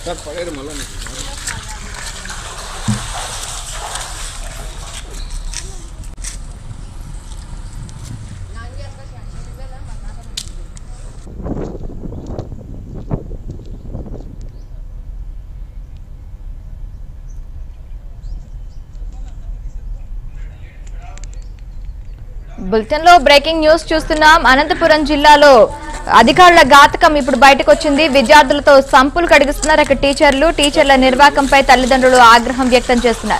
sir Paderu మళ్ళీ bulletin లో breaking news చూస్తున్నాం అనంతపురం జిల్లాలో అధికారుల ఘాతకం ఇప్పుడు బయటకు వచ్చింది విద్యార్థులతో సంపులు కడిగిస్తున్నారు అక్కడ టీచర్లు టీచర్ల నిర్వాకంపై తల్లిదండ్రులు ఆగ్రహం వ్యక్తం చేస్తున్నారు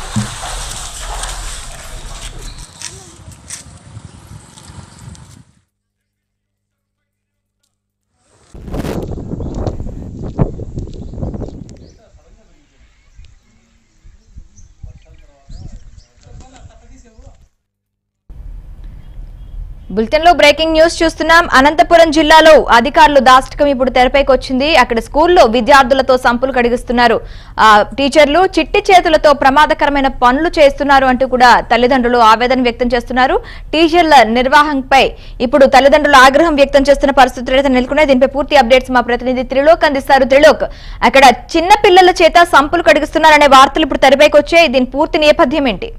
బులెటిన్ లో బ్రేకింగ్ న్యూస్ చూస్తున్నాం అనంతపురం జిల్లాలో అధికారులు దాష్టకం ఇప్పుడు తెరపైకి వచ్చింది అక్కడ స్కూల్లో విద్యార్థులతో సంపులు కడిగిస్తున్నారు ఆ, టీచర్లు చిట్టి చేతులతో ప్రమాదకరమైన పనులు చేస్తున్నారు అంటూ కూడా తల్లిదండ్రులు ఆవేదన వ్యక్తం చేస్తున్నారు టీచర్ల నిర్వాహంపై ఇప్పుడు తల్లిదండ్రులు ఆగ్రహం వ్యక్తం చేస్తున్న పరిస్థితులు అయితే నెలకొన్నాయి దీనిపై పూర్తి అప్డేట్స్ మా ప్రతినిధి త్రిలోక్ అందిస్తారు త్రిలోక్ అక్కడ చిన్న పిల్లల చేత సంపులు కడిగిస్తున్నారనే వార్తలు ఇప్పుడు తెరపైకి వచ్చాయి దీని పూర్తి నేపథ్యం ఏంటి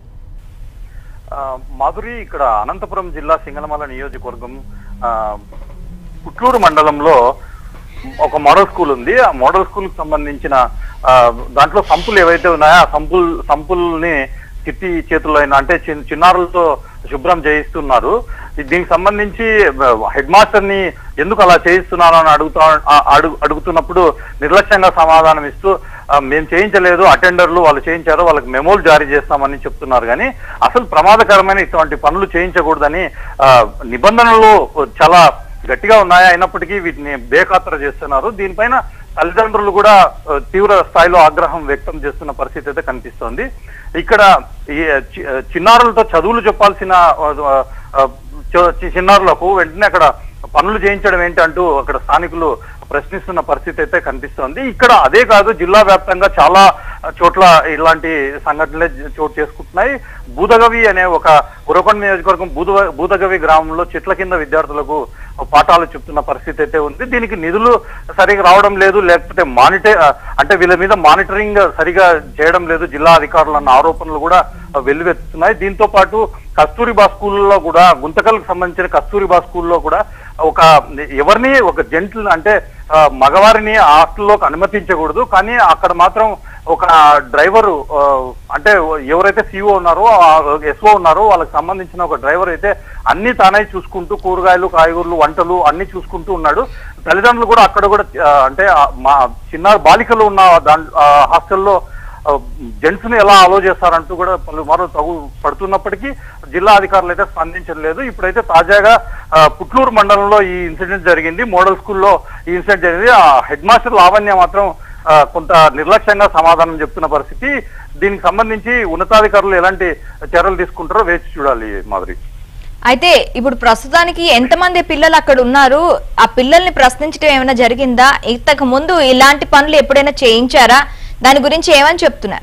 ఆ, మాధురి ఇక్కడ అనంతపురం జిల్లా సింగనమల నియోజకవర్గం ఆ, పుట్లూరు మండలంలో ఒక మోడల్ స్కూల్ ఉంది ఆ మోడల్ స్కూల్ కి సంబంధించిన ఆ, దాంట్లో సంపులు ఏవైతే ఉన్నాయో ఆ సంపుల్ సంపుల్ని చిట్టి చేతుల్లో అయినా అంటే చిన్- చిన్నారులతో శుభ్రం చేయిస్తున్నారు దీనికి సంబంధించి హెడ్ మాస్టర్ ని ఎందుకు అలా చేయిస్తున్నారు అని అడుగుతా ఆ- అడుగు అడుగుతున్నప్పుడు నిర్లక్ష్యంగా సమాధానం ఇస్తూ ఆ, మేము చేయించలేదు అటెండర్లు వాళ్ళు చేయించారు వాళ్ళకి మెమోలు జారీ చేస్తామని చెప్తున్నారు కానీ అసలు ప్రమాదకరమైన ఇటువంటి పనులు చేయించకూడదని ఆ, నిబంధనలు చాలా గట్టిగా ఉన్నాయి అయినప్పటికీ వీటిని బేఖాతరు చేస్తున్నారు దీనిపైన తల్లిదండ్రులు కూడా ఆ, తీవ్ర స్థాయిలో ఆగ్రహం వ్యక్తం చేస్తున్న పరిస్థితి అయితే కనిపిస్తోంది ఇక్కడ ఈ చి- చిన్నారులతో చదువులు చెప్పాల్సిన ఆ, ఆ, చ- చి- చిన్నారులకు వెంటనే అక్కడ పనులు చేయించడం ఏంటి అంటూ అక్కడ స్థానికులు ప్రశ్నిస్తున్న పరిస్థితి అయితే కనిపిస్తోంది ఇక్కడ అదే కాదు జిల్లా వ్యాప్తంగా చాలా చోట్ల ఇలాంటి సంఘటనలే చోటు చేసుకుంటున్నాయి బూదగవి అనే ఒక గురకొండ నియోజకవర్గం బూద బూదగవి గ్రామంలో చెట్ల కింద విద్యార్థులకు పాఠాలు చెప్తున్న పరిస్థితి అయితే ఉంది దీనికి నిధులు సరిగా రావడం లేదు లేకపోతే మానిటర్ అంటే వీళ్ళ మీద మానిటరింగ్ సరిగా చేయడం లేదు జిల్లా అధికారులు అన్న ఆరోపణలు కూడా వెల్లువెత్తుతున్నాయి దీంతో పాటు కస్తూరిబా స్కూల్లో కూడా గుంతకల్కి సంబంధించిన కస్తూరిబా స్కూల్లో కూడా ఒక ఎవరిని ఒక జెంట్లు అంటే ఆ, మగవారిని ఆ హాస్టల్లోకి అనుమతించకూడదు కానీ అక్కడ మాత్రం ఒక డ్రైవరు ఆ, అంటే ఎవరైతే సిఓ ఉన్నారో ఎస్ఓ ఉన్నారో వాళ్ళకి సంబంధించిన ఒక డ్రైవర్ అయితే అన్ని తానే చూసుకుంటూ కూరగాయలు కాయగూరలు వంటలు అన్ని చూసుకుంటూ ఉన్నాడు తల్లిదండ్రులు కూడా అక్కడ కూడా ఆ, అంటే ఆ, మా చిన్న బాలికలు ఉన్న దాంట్లో హాస్టల్లో జెంట్స్ ని ఎలా అలో చేస్తారంటూ కూడా పలుమారు తగు పడుతున్నప్పటికీ జిల్లా అధికారులు అయితే స్పందించలేదు ఇప్పుడైతే తాజాగా ఆ, పుట్లూరు మండలంలో ఈ ఇన్సిడెంట్ జరిగింది మోడల్ స్కూల్లో ఈ ఇన్సిడెంట్ జరిగింది ఆ హెడ్ మాస్టర్ లావణ్య మాత్రం ఆ, కొంత నిర్లక్ష్యంగా సమాధానం చెప్తున్న పరిస్థితి దీనికి సంబంధించి ఉన్నతాధికారులు ఎలాంటి చర్యలు తీసుకుంటారో వేచి చూడాలి మాధురి అయితే ఇప్పుడు ప్రస్తుతానికి ఎంతమంది పిల్లలు అక్కడ ఉన్నారు ఆ పిల్లల్ని ప్రశ్నించడం ఏమైనా జరిగిందా ఇంతకు ముందు ఇలాంటి పనులు ఎప్పుడైనా చేయించారా దాని గురించి ఏమని చెప్తున్నారు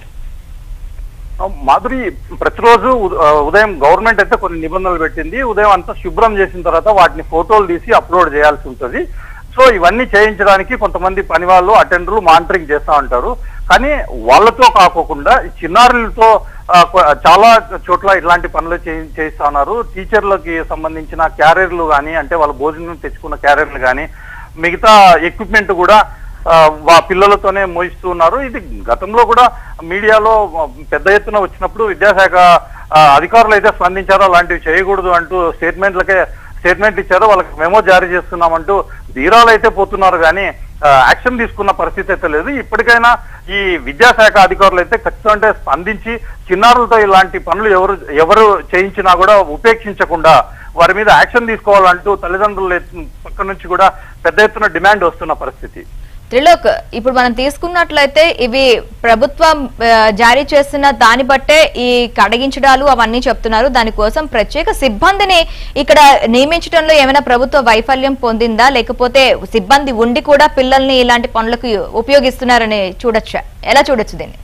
మాధురి ప్రతిరోజు ఉద- ఆ, ఉదయం గవర్నమెంట్ అయితే కొన్ని నిబంధనలు పెట్టింది ఉదయం అంతా శుభ్రం చేసిన తర్వాత వాటిని ఫోటోలు తీసి అప్లోడ్ చేయాల్సి ఉంటుంది సో ఇవన్నీ చేయించడానికి కొంతమంది పని వాళ్ళు అటెండర్లు మానిటరింగ్ చేస్తా ఉంటారు కానీ వాళ్ళతో కాకోకుండా ఈ చిన్నారులతో ఆ, కొ- చాలా చోట్ల ఇట్లాంటి పనులు చేయి- చేయిస్తా ఉన్నారు టీచర్లకి సంబంధించిన క్యారియర్లు కానీ అంటే వాళ్ళ భోజనం తెచ్చుకున్న క్యారియర్లు కానీ మిగతా ఎక్విప్మెంట్ కూడా ఆ, వా పిల్లలతోనే మోయిస్తూ ఉన్నారు ఇది గతంలో కూడా మీడియాలో పెద్ద ఎత్తున వచ్చినప్పుడు విద్యాశాఖ ఆ, అధికారులు అయితే స్పందించారో అలాంటివి చేయకూడదు అంటూ స్టేట్మెంట్లకే స్టేట్మెంట్ ఇచ్చారు వాళ్ళకి మెమో జారీ చేస్తున్నామంటూ ధీరాలు అయితే పోతున్నారు కానీ ఆ, యాక్షన్ తీసుకున్న పరిస్థితి అయితే లేదు ఇప్పటికైనా ఈ విద్యాశాఖ అధికారులు అయితే ఖచ్చితంగా స్పందించి చిన్నారులతో ఇలాంటి పనులు ఎవరు ఎవరు చేయించినా కూడా ఉపేక్షించకుండా వారి మీద యాక్షన్ తీసుకోవాలంటూ తల్లిదండ్రుల పక్క నుంచి కూడా పెద్ద ఎత్తున డిమాండ్ వస్తున్న పరిస్థితి త్రిలోక్ ఇప్పుడు మనం తీసుకున్నట్లయితే ఇవి ప్రభుత్వం ఆ, జారీ చేసిన దాన్ని బట్టే ఈ కడిగించడాలు అవన్నీ చెప్తున్నారు దానికోసం ప్రత్యేక సిబ్బందిని ఇక్కడ నియమించడంలో ఏమైనా ప్రభుత్వ వైఫల్యం పొందిందా లేకపోతే సిబ్బంది ఉండి కూడా పిల్లల్ని ఇలాంటి పనులకు ఉపయోగిస్తున్నారని చూడొచ్చా ఎలా చూడొచ్చు దీన్ని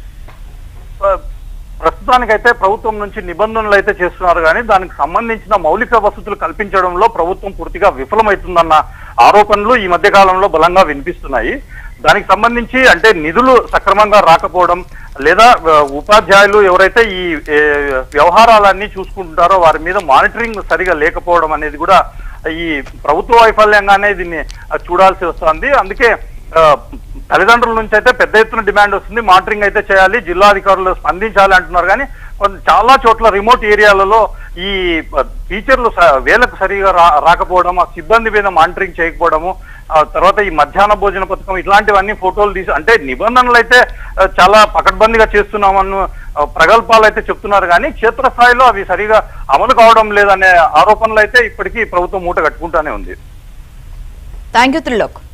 ఆ, ప్రస్తుతానికైతే ప్రభుత్వం నుంచి నిబంధనలు అయితే చేస్తున్నారు కానీ దానికి సంబంధించిన మౌలిక వసతులు కల్పించడంలో ప్రభుత్వం పూర్తిగా విఫలమవుతుందన్న ఆరోపణలు ఈ మధ్య కాలంలో బలంగా వినిపిస్తున్నాయి దానికి సంబంధించి అంటే నిధులు సక్రమంగా రాకపోవడం లేదా ఆ, ఉపాధ్యాయులు ఎవరైతే ఈ ఏ, వ్యవహారాలన్నీ చూసుకుంటారో వారి మీద మానిటరింగ్ సరిగా లేకపోవడం అనేది కూడా ఈ ప్రభుత్వ వైఫల్యంగానే దీన్ని ఆ, చూడాల్సి వస్తుంది అందుకే ఆ, తల్లిదండ్రుల నుంచి అయితే పెద్ద ఎత్తున డిమాండ్ వస్తుంది మానిటరింగ్ అయితే చేయాలి జిల్లా అధికారులు స్పందించాలి అంటున్నారు కానీ కొన్ని చాలా చోట్ల రిమోట్ ఏరియాలలో ఈ ఆ, టీచర్లు స- వేలకు సరిగా రా- రాకపోవడం ఆ సిబ్బంది మీద మానిటరింగ్ చేయకపోవడము ఆ తర్వాత ఈ మధ్యాహ్న భోజన పథకం ఇట్లాంటివన్నీ ఫోటోలు తీసి అంటే నిబంధనలు అయితే ఆ, చాలా పకడ్బందీగా చేస్తున్నామన్న ఆ, ప్రగల్భాలు అయితే చెప్తున్నారు కానీ క్షేత్రస్థాయిలో అవి సరిగా అమలు కావడం లేదనే ఆరోపణలు అయితే ఇప్పటికీ ప్రభుత్వం మూట కట్టుకుంటానే ఉంది థ్యాంక్ యూ త్రిలోక్